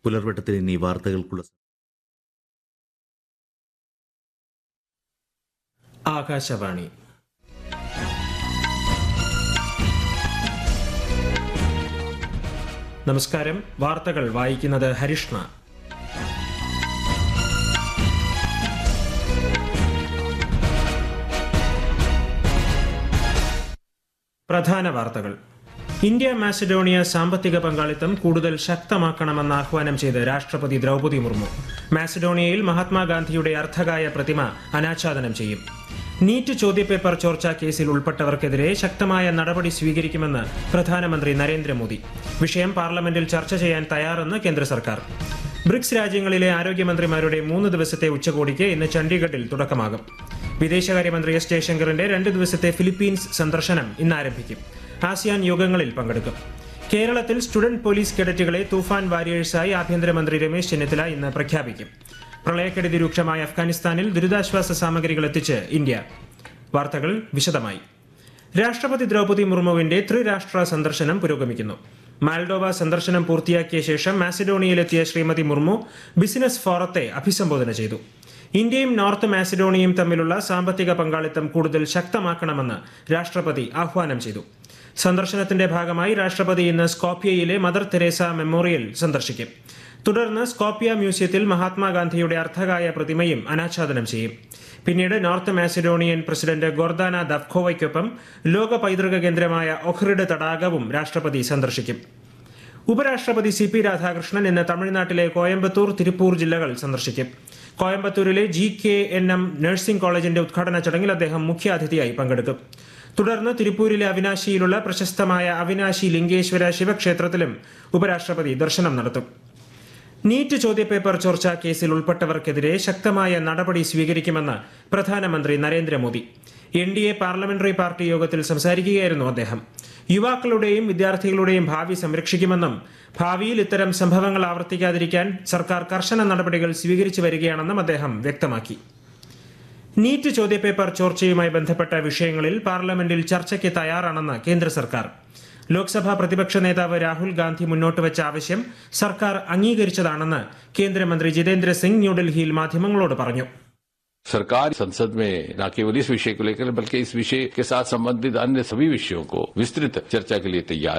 പുലർവട്ടത്തിൽ ഇനി വാർത്തകൾക്കുള്ള ആകാശവാണി നമസ്കാരം വാർത്തകൾ വായിക്കുന്നത് ഹരിഷ്ണ പ്രധാന വാർത്തകൾ ഇന്ത്യ മാസിഡോണിയ സാമ്പത്തിക പങ്കാളിത്തം കൂടുതൽ ശക്തമാക്കണമെന്ന് ആഹ്വാനം ചെയ്ത് രാഷ്ട്രപതി ദ്രൗപദി മുർമു മാസിഡോണിയയിൽ മഹാത്മാഗാന്ധിയുടെ അർദ്ധകായ പ്രതിമ അനാച്ഛാദനം ചെയ്യും നീറ്റ് ചോദ്യപേപ്പർ ചോർച്ചാ കേസിൽ ഉൾപ്പെട്ടവർക്കെതിരെ ശക്തമായ നടപടി സ്വീകരിക്കുമെന്ന് പ്രധാനമന്ത്രി നരേന്ദ്രമോദി വിഷയം പാർലമെന്റിൽ ചർച്ച ചെയ്യാൻ തയ്യാറെന്ന് കേന്ദ്ര സർക്കാർ ബ്രിക്സ് രാജ്യങ്ങളിലെ ആരോഗ്യമന്ത്രിമാരുടെ മൂന്ന് ദിവസത്തെ ഉച്ചകോടിക്ക് ഇന്ന് ചണ്ഡീഗഡിൽ തുടക്കമാകും വിദേശകാര്യമന്ത്രി എസ് ജയശങ്കറിന്റെ രണ്ട് ദിവസത്തെ ഫിലിപ്പീൻസ് സന്ദർശനം ഇന്ന് ആരംഭിക്കും ആസിയാൻ യോഗങ്ങളിൽ പങ്കെടുക്കും കേരളത്തിൽ സ്റ്റുഡന്റ് പോലീസ് കേഡറ്റുകളെ തൂഫാൻ വാരിയേഴ്സായി ആഭ്യന്തരമന്ത്രി രമേശ് ചെന്നിത്തല ഇന്ന് പ്രഖ്യാപിക്കും പ്രളയക്കെടുതി രൂക്ഷമായ അഫ്ഗാനിസ്ഥാനിൽ ദുരിതാശ്വാസ സാമഗ്രികൾ എത്തിച്ച് ഇന്ത്യ വാർത്തകൾ വിശദമായി രാഷ്ട്രപതി ദ്രൗപദി മുർമുവിന്റെ ത്രിരാഷ്ട്ര സന്ദർശനം പുരോഗമിക്കുന്നു മാൽഡോവ സന്ദർശനം പൂർത്തിയാക്കിയ ശേഷം മാസിഡോണിയയിലെത്തിയ ശ്രീമതി മുർമു ബിസിനസ് ഫോറത്തെ അഭിസംബോധന ചെയ്തു ഇന്ത്യയും നോർത്ത് മാസിഡോണിയയും തമ്മിലുള്ള സാമ്പത്തിക പങ്കാളിത്തം കൂടുതൽ ശക്തമാക്കണമെന്ന് രാഷ്ട്രപതി ആഹ്വാനം ചെയ്തു സന്ദർശനത്തിന്റെ ഭാഗമായി രാഷ്ട്രപതി ഇന്ന് സ്കോപ്പിയയിലെ മദർ തെരേസ മെമ്മോറിയൽ സന്ദർശിക്കും തുടർന്ന് സ്കോപ്പിയ മ്യൂസിയത്തിൽ മഹാത്മാഗാന്ധിയുടെ അർദ്ധകായ പ്രതിമയും അനാച്ഛാദനം ചെയ്യും പിന്നീട് നോർത്ത് മാസിഡോണിയൻ പ്രസിഡന്റ് ഗോർദാന ദഫ്ഖോവയ്ക്കൊപ്പം ലോക പൈതൃക കേന്ദ്രമായ ഒഹ്റിഡ് തടാകവും രാഷ്ട്രപതി സന്ദർശിക്കും ഉപരാഷ്ട്രപതി സി പി രാധാകൃഷ്ണൻ ഇന്ന് തമിഴ്നാട്ടിലെ കോയമ്പത്തൂർ തിരുപ്പൂർ ജില്ലകൾ സന്ദർശിക്കും കോയമ്പത്തൂരിലെ G K N M nursing കോളേജിന്റെ ഉദ്ഘാടന ചടങ്ങിൽ അദ്ദേഹം മുഖ്യാതിഥിയായി പങ്കെടുക്കും തുടർന്ന് തിരുപ്പൂരിലെ അവിനാശിയിലുള്ള പ്രശസ്തമായ അവിനാശി ലിംഗേശ്വര ശിവക്ഷേത്രത്തിലും ഉപരാഷ്ട്രപതി ദർശനം നടത്തും നീറ്റ് ചോദ്യപേപ്പർ ചോർച്ചാ കേസിൽ ഉൾപ്പെട്ടവർക്കെതിരെ ശക്തമായ നടപടി സ്വീകരിക്കുമെന്ന് പ്രധാനമന്ത്രി Narendra Modi N D A parliamentary party യോഗത്തിൽ സംസാരിക്കുകയായിരുന്നു അദ്ദേഹം യുവാക്കളുടെയും വിദ്യാർത്ഥികളുടെയും ഭാവി സംരക്ഷിക്കുമെന്നും ഭാവിയിൽ ഇത്തരം സംഭവങ്ങൾ ആവർത്തിക്കാതിരിക്കാൻ സർക്കാർ കർശന നടപടികൾ സ്വീകരിച്ചു വരികയാണെന്നും അദ്ദേഹം വ്യക്തമാക്കി നീറ്റ് ചോദ്യപേപ്പർ ചോർച്ചയുമായി ബന്ധപ്പെട്ട വിഷയങ്ങളിൽ പാർലമെന്റിൽ ചർച്ചയ്ക്ക് തയ്യാറാണെന്ന് കേന്ദ്ര സർക്കാർ ലോക്സഭാ പ്രതിപക്ഷ നേതാവ് രാഹുൽ ഗാന്ധി മുന്നോട്ട് വെച്ച ആവശ്യം സർക്കാർ അംഗീകരിച്ചതാണെന്ന് കേന്ദ്രമന്ത്രി ജിതേന്ദ്ര സിംഗ് ന്യൂഡൽഹിയിൽ മാധ്യമങ്ങളോട് പറഞ്ഞു सरकार संसद में न केवल इस विषय को लेकर बल्कि इस विषय के साथ संबंधित अन्य सभी विषयों को विस्तृत चर्चा के लिए तैयार